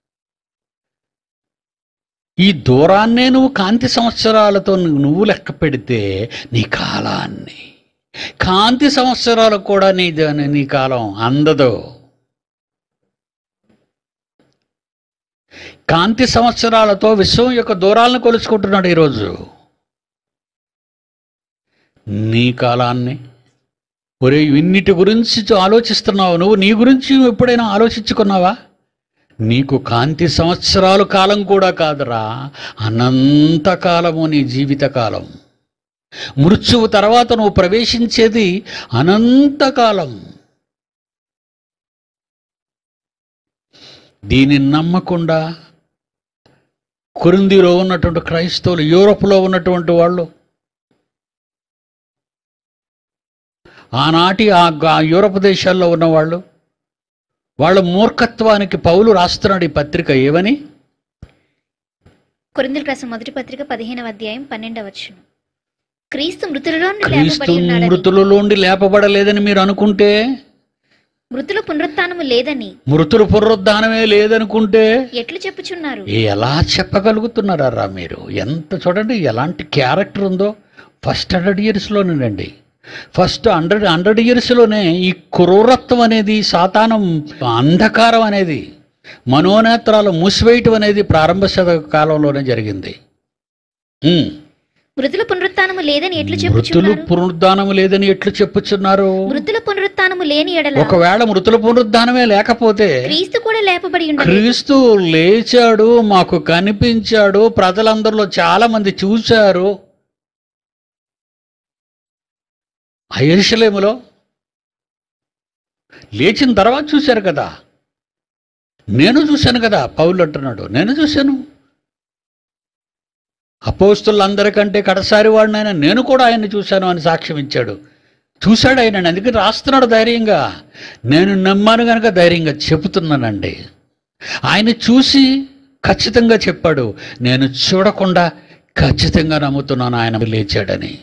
ఈ దూరాన్నే నువ్వు కాంతి సంవత్సరాలతో నువ్వు- నువ్వు లెక్క పెడితే నీ కాలాన్ని కాంతి సంవత్సరాలు కూడా నీ దాని- నీ కాలం అందదు కాంతి సంవత్సరాలతో విశ్వం యొక్క దూరాలను కొలుచుకుంటున్నాడు ఈరోజు నీ కాలాన్ని ఒరే ఇన్నిటి గురించి ఆలోచిస్తున్నావు నువ్వు నీ గురించి ఎప్పుడైనా ఆలోచించుకున్నావా నీకు కాంతి సంవత్సరాలు కాలం కూడా కాదురా అనంతకాలము నీ జీవితకాలం మృత్యువు తర్వాత నువ్వు ప్రవేశించేది అనంతకాలం దీనిని నమ్మకుండా కొరిందిలో ఉన్నటువంటి క్రైస్తవులు యూరోప్లో ఉన్నటువంటి వాళ్ళు ఆనాటి ఆ ఆ యూరప్ దేశాల్లో ఉన్నవాళ్ళు వాళ్ళ మూర్ఖత్వానికి పౌలు రాస్తున్నాడు ఈ పత్రిక ఏమని కొరిందులకు రాసిన మొదటి పత్రిక పదిహేనవ అధ్యాయం పన్నెండవ వచ్చును క్రీస్తు మృతులలో నుండి క్రీస్తు లేపబడి ఉన్నాడని మృతులలోండి లేపబడలేదని మీరు అనుకుంటే మృతుల పునరుత్థానము లేదని మృతుల పునరుద్ధానమే లేదనుకుంటే ఎట్లు చెప్పుచున్నారు ఎలా చెప్పగలుగుతున్నారా మీరు ఎంత చూడండి ఎలాంటి క్యారెక్టర్ ఉందో ఫస్ట్ హండ్రెడ్ ఇయర్స్లోనేనండి ఫస్ట్ హండ్రెడ్ హండ్రెడ్ ఇయర్స్లోనే ఈ క్రూరత్వం అనేది సాతానం అంధకారం అనేది మనోనేత్రాలు మూసివేయటం అనేది ప్రారంభ శత కాలంలోనే జరిగింది ఉమ్. మృతుల పునరుత్థానము లేదని ఎట్లు మృతులు చెప్పుచున్నారు పునరుద్ధానం లేదని ఎట్లు చెప్పుచున్నారు మృతుల పునరుత్థానము లేని ఎడల ఒకవేళ మృతుల పునరుద్ధానమే లేకపోతే క్రీస్తు కూడా లేపబడి ఉండలేదు క్రీస్తు లేచాడు మాకు కనిపించాడు ప్రజలందరిలో చాలా మంది చూశారు ఆ యెరూషలేములో లేచిన తర్వాత చూశారు కదా నేను చూశాను కదా పౌలు అంటున్నాడు నేను చూశాను అపోస్తులందరికంటే కడసారి వాడిని ఆయన నేను కూడా ఆయన్ని చూశాను అని సాక్ష్యం ఇచ్చాడు చూశాడు ఆయన అందుకే రాస్తున్నాడు ధైర్యంగా నేను నమ్మాను కనుక ధైర్యంగా చెబుతున్నానండి ఆయన చూసి ఖచ్చితంగా చెప్పాడు నేను చూడకుండా ఖచ్చితంగా నమ్ముతున్నాను ఆయన లేచాడని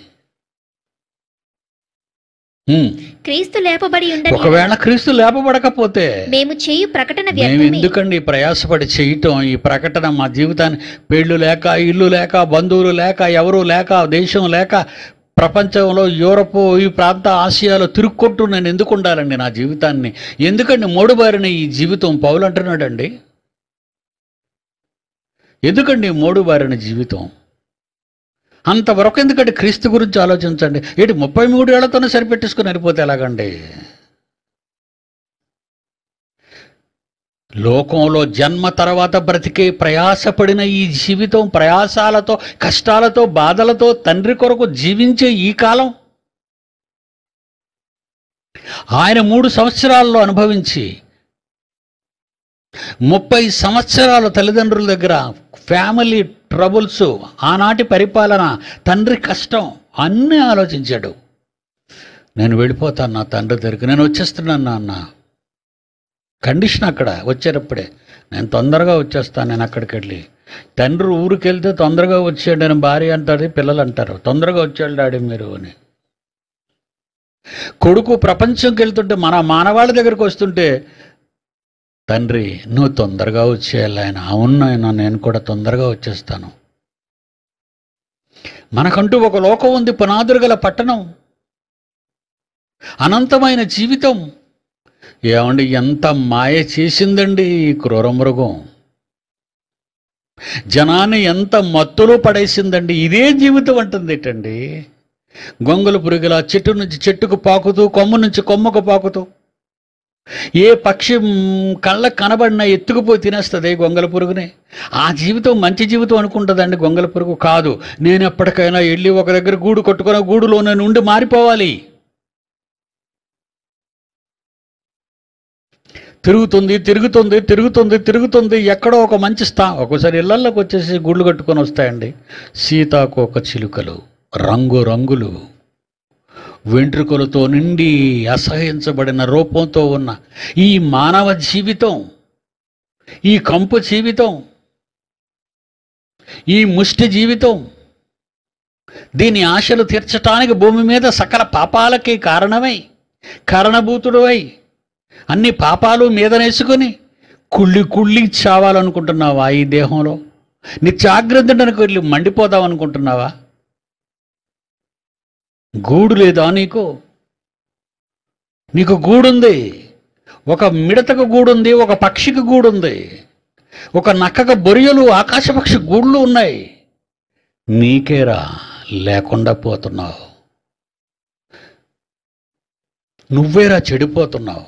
హ్మ్. క్రీస్తు లేపబడి ఉండని ఒకవేళ క్రీస్తు లేపబడకపోతే మేము చేయు ప్రకటన మేము వ్యర్థమే ఎందుకండి ఈ ప్రయాసపడి చేయటం ఈ ప్రకటన మా జీవితాన్ని పెళ్ళు లేక ఇల్లు లేక బంధువులు లేక ఎవరు లేక దేశం లేక ప్రపంచంలో యూరప్ ఈ ప్రాంత ఆసియాలో తిరుక్కుంటూ నేను ఎందుకు ఉండాలండి నా జీవితాన్ని ఎందుకండి మూడుబారిన ఈ జీవితం పౌలు అంటున్నాడండి ఎందుకండి మూడుబారిన జీవితం అంతవరకు ఎందుకంటే క్రీస్తు గురించి ఆలోచించండి ఏంటి ముప్పై మూడు ఏళ్లతోనే సరిపెట్టేసుకుని వెళ్ళిపోతే ఎలాగండి లోకంలో జన్మ తర్వాత బ్రతికే ప్రయాసపడిన ఈ జీవితం ప్రయాసాలతో కష్టాలతో బాధలతో తండ్రి కొరకు జీవించే ఈ కాలం ఆయన మూడు సంవత్సరాల్లో అనుభవించి ముప్పై సంవత్సరాలు తల్లిదండ్రుల దగ్గర ఫ్యామిలీ ట్రబుల్స్ ఆనాటి పరిపాలన తండ్రి కష్టం అన్నీ ఆలోచించాడు నేను వెళ్ళిపోతాను నా తండ్రి దగ్గరికి నేను వచ్చేస్తున్నాను నాన్న కండిషన్ అక్కడ వచ్చేటప్పుడే నేను తొందరగా వచ్చేస్తాను నేను అక్కడికి వెళ్ళి తండ్రి ఊరికి వెళ్తే తొందరగా వచ్చాడు అని భార్య అంటారు పిల్లలు అంటారు తొందరగా వచ్చాడు డాడీ మీరు అని కొడుకు ప్రపంచంకి వెళ్తుంటే మన మానవాళి దగ్గరికి వస్తుంటే తండ్రి నువ్వు తొందరగా వచ్చేయాలి ఆయన అవును నాయన నేను కూడా తొందరగా వచ్చేస్తాను మనకంటూ ఒక లోకం ఉంది పునాదురు గల పట్టణం అనంతమైన జీవితం ఏమండి ఎంత మాయ చేసిందండి ఈ క్రూర మృగం జనాన్ని ఎంత మత్తులో పడేసిందండి ఇదే జీవితం అంటుంది ఏంటండి గొంగల పురుగుల చెట్టు నుంచి చెట్టుకు పాకుతూ కొమ్మ నుంచి కొమ్మకు పాకుతూ ఏ పక్షి మ్, కళ్ళకు కనబడినా ఎత్తుకుపోయి తినేస్తుంది గొంగల పురుగుని ఆ జీవితం మంచి జీవితం అనుకుంటుందండి గొంగల పురుగు కాదు నేను ఎప్పటికైనా వెళ్ళి ఒక దగ్గర గూడు కొట్టుకున్న గూడులో నేను ఉండి మారిపోవాలి తిరుగుతుంది తిరుగుతుంది తిరుగుతుంది తిరుగుతుంది ఎక్కడో ఒక మంచి స్థా ఒక్కోసారి ఇళ్లలోకి వచ్చేసి గుళ్ళు కట్టుకొని వస్తాయండి సీతాకోక చిలుకలు రంగు రంగులు వెంట్రుకలతో నిండి అసహించబడిన రూపంతో ఉన్న ఈ మానవ జీవితం ఈ కంపు జీవితం ఈ ముష్టి జీవితం దీని ఆశలు తీర్చటానికి భూమి మీద సకల పాపాలకి కారణమై కారణభూతుడువై అన్ని పాపాలు మీదనేసుకొని కుళ్ళి కుళ్ళి చావాలనుకుంటున్నావా ఈ దేహంలో నిత్యాగ్రద్దడానికి వెళ్ళి మండిపోదాం అనుకుంటున్నావా గూడు లేదా నీకు నీకు గూడుంది ఒక మిడతకు గూడుంది ఒక పక్షికి గూడుంది ఒక నక్కక బొరియలు ఆకాశపక్షి గూళ్ళు ఉన్నాయి నీకేరా లేకుండా పోతున్నావు నువ్వేరా చెడిపోతున్నావు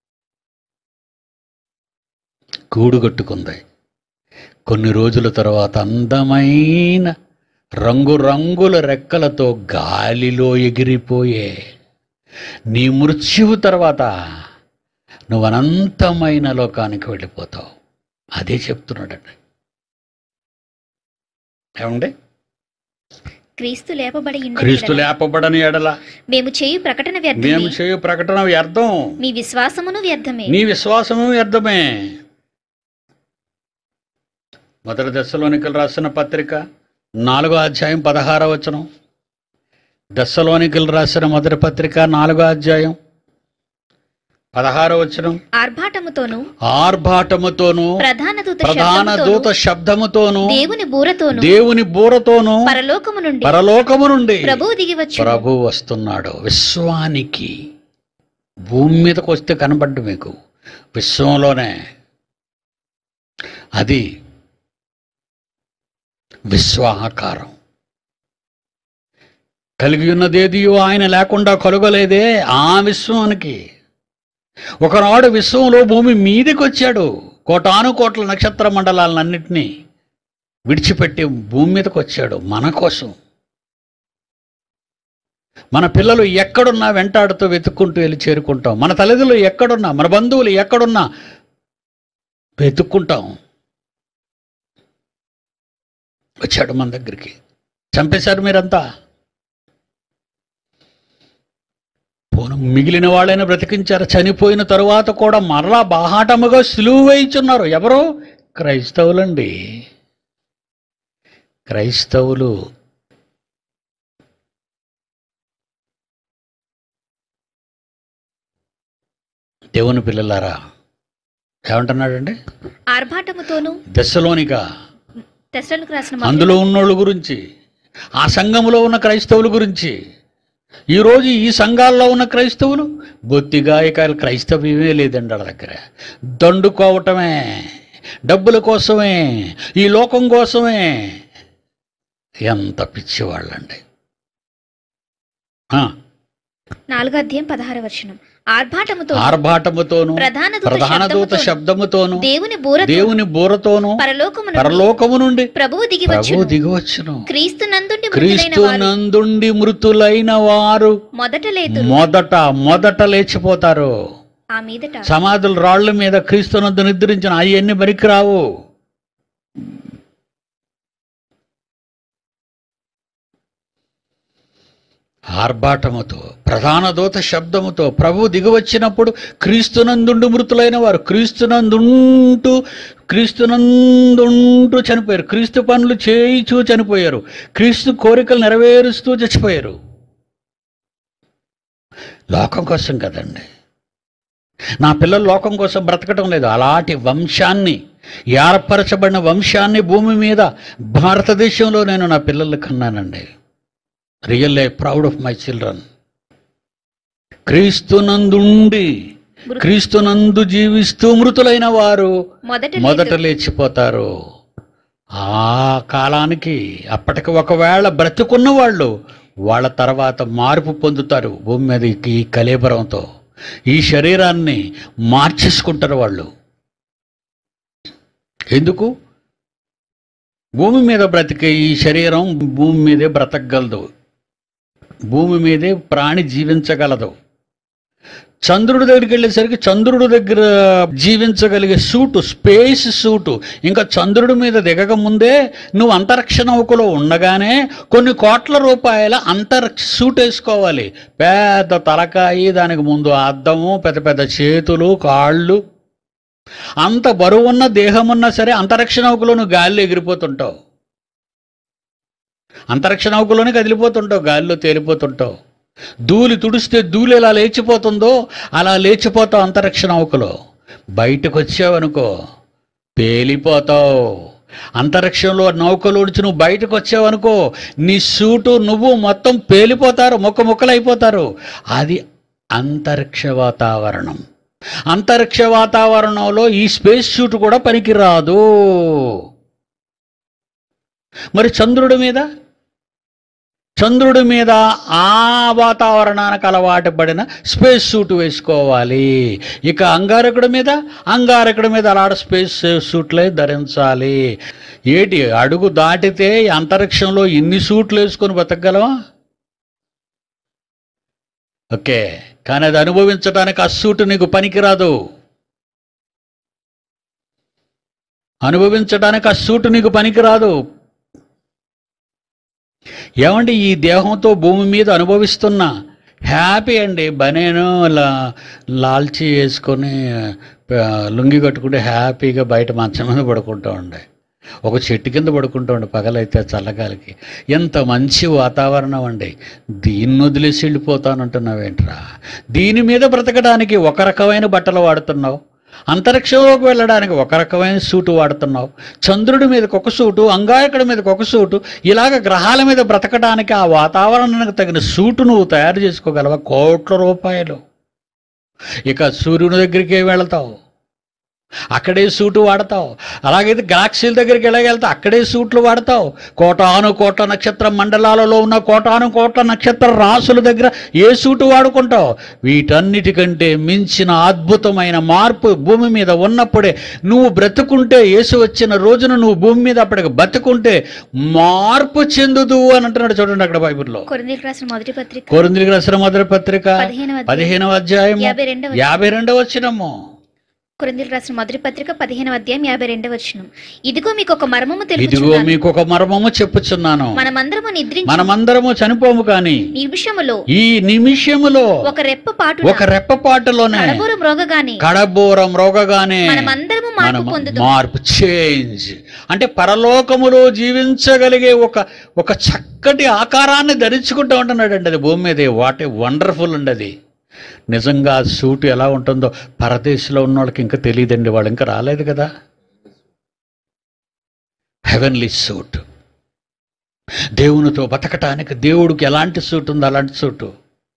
గూడు కట్టుకుంది కొన్ని రోజుల తర్వాత అందమైన రంగురంగుల రెక్కలతో గాలిలో ఎగిరిపోయే నీ మృత్యువు తర్వాత నువ్వు అనంతమైన లోకానికి వెళ్ళిపోతావు అదే చెప్తున్నాడండి ఏమండి క్రీస్తు లేపబడి ఉండని క్రీస్తు ఎడల లేపబడని ఎడల మేము చేయు ప్రకటన మేము వ్యర్థమే చేయు ప్రకటన వ్యర్థం మీ విశ్వాసమును వ్యర్థమే నీ విశ్వాసము వ్యర్థమే మొదటి దశలోనికలు రాసిన పత్రిక నాలుగో అధ్యాయం పదహారవ వచనం దశలోనికలు రాసిన మొదటి పత్రిక నాలుగో అధ్యాయం పదహారో వచనం ఆర్భాటముతోను ఆర్భాటముతోను ప్రధాన దూత ప్రధాన శబ్దముతోను, దూత శబ్దముతోను దేవుని బూరతోను దేవుని బూరతోను పరలోకము నుండి పరలోకము నుండి ప్రభువు దిగివచ్చు ప్రభు వస్తున్నాడు విశ్వానికి భూమి మీదకి వస్తే కనబడ్డు మీకు విశ్వంలోనే అది విశ్వాకారం కలిగి ఉన్నదేదియో ఆయన లేకుండా కలుగలేదే ఆ విశ్వానికి ఒకనాడు విశ్వంలో భూమి మీదకి వచ్చాడు కోటాను కోట్ల నక్షత్ర మండలాలన్నింటినీ విడిచిపెట్టి భూమి మీదకి వచ్చాడు మన కోసం మన పిల్లలు ఎక్కడున్నా వెంటాడుతూ వెతుక్కుంటూ వెళ్ళి చేరుకుంటాం మన తల్లిదండ్రులు ఎక్కడున్నా మన బంధువులు ఎక్కడున్నా వెతుక్కుంటాం వచ్చాడు మన దగ్గరికి చంపేశారు మీరంతా పోను మిగిలిన వాళ్ళైనా బ్రతికించారు చనిపోయిన తరువాత కూడా మరలా బాహాటముగా సులువు వేయించున్నారు ఎవరు క్రైస్తవులండి క్రైస్తవులు దేవుని పిల్లలారా ఏమంటున్నాడండి ఆర్భాటముతోనూ దశలోనిగా తెస్సలకు రాసిన మొదటి అందులో ఉన్నోళ్ళ గురించి ఆ సంఘములో ఉన్న క్రైస్తవుల గురించి ఈరోజు ఈ సంఘాల్లో ఉన్న క్రైస్తవులు బొత్తిగా ఇక క్రైస్తవ్యమే లేదండి వాళ్ళ దగ్గర దండుకోవటమే డబ్బుల కోసమే ఈ లోకం కోసమే ఎంత పిచ్చివాళ్ళండి ఆ, నాలుగో అధ్యాయం పదహార వచనం ఆర్భాటముతో ఆర్భాటముతోను ప్రధాన దూత ప్రధాన దూత శబ్దముతోను, శబ్దముతోను దేవుని బూర దేవుని బూరతోను పరలోకము నుండి పరలోకము నుండి ప్రభువు దిగి ప్రభు వచ్చును దిగివచ్చును క్రీస్తు నందుండి మృతులైన క్రీస్తు వారు నందుండి మృతులైన వారు మొదట లేదు మొదట మొదట లేచిపోతారు ఆ మీదట సమాధుల రాళ్ల మీద క్రీస్తునందు నిద్రించిన అవన్నీ బరికిరావు ఆర్భాటముతో ప్రధాన దూత శబ్దముతో ప్రభు దిగివచ్చినప్పుడు క్రీస్తునందుండు మృతులైన వారు క్రీస్తునందుంటూ క్రీస్తునందుంటూ చనిపోయారు క్రీస్తు పనులు చేయిచూ చనిపోయారు క్రీస్తు కోరికలు నెరవేరుస్తూ చచ్చిపోయారు లోకం కోసం కదండి నా పిల్లలు లోకం కోసం బ్రతకటం లేదు అలాంటి వంశాన్ని ఏర్పరచబడిన వంశాన్ని భూమి మీద భారతదేశంలో నేను నా పిల్లలు కన్నానండి real I proud of my children క్రీస్తునందుండి క్రీస్తునందు జీవిస్తూ మృతులైన వారు మొదట మొదట లేదు. లేచిపోతారు ఆ కాలానికి అప్పటికి ఒకవేళ బ్రతుకున్న వాళ్ళు వాళ్ళ తర్వాత మార్పు పొందుతారు భూమి మీద ఈ కలేబరంతో ఈ శరీరాన్ని మార్చేసుకుంటారు వాళ్ళు ఎందుకు భూమి మీద బ్రతికే ఈ శరీరం భూమి మీదే బ్రతకగలదు భూమి మీదే ప్రాణి జీవించగలదు చంద్రుడి దగ్గరికి వెళ్ళేసరికి చంద్రుడి దగ్గర జీవించగలిగే సూటు స్పేస్ సూటు ఇంకా చంద్రుడి మీద దిగక ముందే నువ్వు అంతరిక్ష నౌకలో ఉండగానే కొన్ని కోట్ల రూపాయల అంతరిక్ష సూట్ వేసుకోవాలి పెద్ద తలకాయి దానికి ముందు అద్దము పెద్ద పెద్ద చేతులు కాళ్ళు అంత బరువున్న దేహం ఉన్నా సరే అంతరిక్ష నౌకలో నువ్వు గాలిలో ఎగిరిపోతుంటావు అంతరిక్ష నౌకలోనే కదిలిపోతుంటావు గాలిలో తేలిపోతుంటావు ధూళి తుడిస్తే ధూళి ఎలా లేచిపోతుందో అలా లేచిపోతావు అంతరిక్ష నౌకలో బయటకు వచ్చావనుకో పేలిపోతావు అంతరిక్షంలో నౌకలోంచి నువ్వు బయటకు వచ్చావనుకో నీ సూటు నువ్వు మొత్తం పేలిపోతారు మొక్క ముక్కలైపోతారు అది అంతరిక్ష వాతావరణం అంతరిక్ష వాతావరణంలో ఈ స్పేస్ షూట్ కూడా పనికిరాదు మరి చంద్రుడి మీద చంద్రుడి మీద ఆ వాతావరణానికి అలవాటు పడిన స్పేస్ సూట్ వేసుకోవాలి ఇక అంగారకుడి మీద అంగారకుడి మీద అలాంటి స్పేస్ సూట్లే ధరించాలి ఏటి అడుగు దాటితే ఈ అంతరిక్షంలో ఇన్ని సూట్లు వేసుకొని బతకగలవా ఓకే కానీ అది అనుభవించడానికి ఆ సూట్ నీకు పనికిరాదు అనుభవించడానికి ఆ సూట్ నీకు పనికిరాదు ఏమండి ఈ దేహంతో భూమి మీద అనుభవిస్తున్న హ్యాపీ అండి బనేను లా లాల్చి వేసుకొని ఆ, లుంగి కట్టుకుంటే హ్యాపీగా బయట మంచం మీద పడుకుంటూ ఉండే ఒక చెట్టు కింద పడుకుంటూ ఉండే పగలైతే చల్లగాలికి ఎంత మంచి వాతావరణం అండి దీన్ని వదిలేసి వెళ్ళిపోతానంటున్నావేంట్రా దీని మీద బ్రతకడానికి ఒక రకమైన బట్టలు వాడుతున్నావు అంతరిక్షంలోకి వెళ్ళడానికి ఒక రకమైన సూటు వాడుతున్నావు చంద్రుడి మీదకి ఒక సూటు అంగారకుడి మీదకి ఒక సూటు ఇలాగ గ్రహాల మీద బ్రతకడానికి ఆ వాతావరణానికి తగిన సూటు నువ్వు తయారు చేసుకోగలవా కోట్ల రూపాయలు ఇక సూర్యుని దగ్గరికి వెళతావు అక్కడే సూటు వాడతావు అలాగైతే గెలాక్సీల దగ్గరికి ఎలాగెళ్తావు అక్కడే సూట్లు వాడతావు కోటాను కోట్ల నక్షత్ర మండలాలలో ఉన్న కోటాను కోట్ల నక్షత్ర రాసుల దగ్గర ఏ సూటు వాడుకుంటావు వీటన్నిటికంటే మించిన అద్భుతమైన మార్పు భూమి మీద ఉన్నప్పుడే నువ్వు బ్రతుకుంటే యేసు వచ్చిన రోజున నువ్వు భూమి మీద అప్పటికి బతుకుంటే మార్పు చెందుదు అని అంటున్నాడు చూడండి అక్కడ బైబిల్లో కొరింథీయులకు రాసిన మొదటి పత్రిక కొరిందికి రాసిన మొదటి పత్రిక పదిహేనవ అధ్యాయం పదిహేనవ అధ్యాయం యాభై రెండవ యాభై రెండవ వచ్చినము కొరింథీయులకు రాసిన మొదటి పత్రిక పదిహేనవ అధ్యాయం యాభై రెండవ వచనం ఇదిగో మీకు ఒక మర్మము ఇదిగో తెలుపుచున్నాను మీకు ఒక మర్మము చెప్పుచున్నాను మనమందరము నిద్రించి మనమందరము చనిపోము కాని నిమిషములో ఈ నిమిషములో ఒక రెప్ప పాటు ఒక రెప్పపాటులోనే కడబూర మ్రోగగానే కడబోరం రోగగానే మనమందరము మార్పు మనము పొందుదు మార్పు చేంజ్ అంటే పరలోకములో జీవించగలిగే ఒక ఒక చక్కటి ఆకారాన్ని ధరించుకుంటూ ఉంటున్నాడండి అది భూమి మీద వాట్ ఏ వండర్ఫుల్ అండి అది నిజంగా ఆ సూట్ ఎలా ఉంటుందో పరదేశంలో ఉన్న వాళ్ళకి ఇంకా తెలియదండి వాళ్ళు ఇంకా రాలేదు కదా హెవెన్లీ సూట్ దేవునితో బతకటానికి దేవుడికి ఎలాంటి సూట్ ఉందో అలాంటి సూటు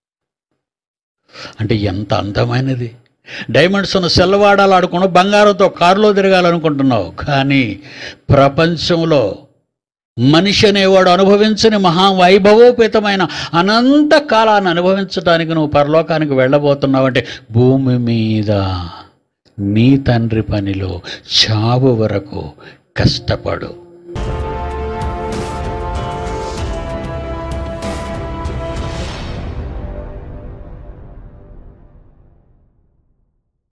అంటే ఎంత అందమైనది డైమండ్స్ ఉన్న సెల్లవాడాలు ఆడుకున్న బంగారంతో కారులో తిరగాలనుకుంటున్నావు కానీ ప్రపంచంలో మనిషి అనేవాడు అనుభవించని మహా వైభవోపేతమైన అనంత కాలాన్ని అనుభవించడానికి నువ్వు పరలోకానికి వెళ్ళబోతున్నావు అంటే భూమి మీద నీ తండ్రి పనిలో చావు వరకు కష్టపడు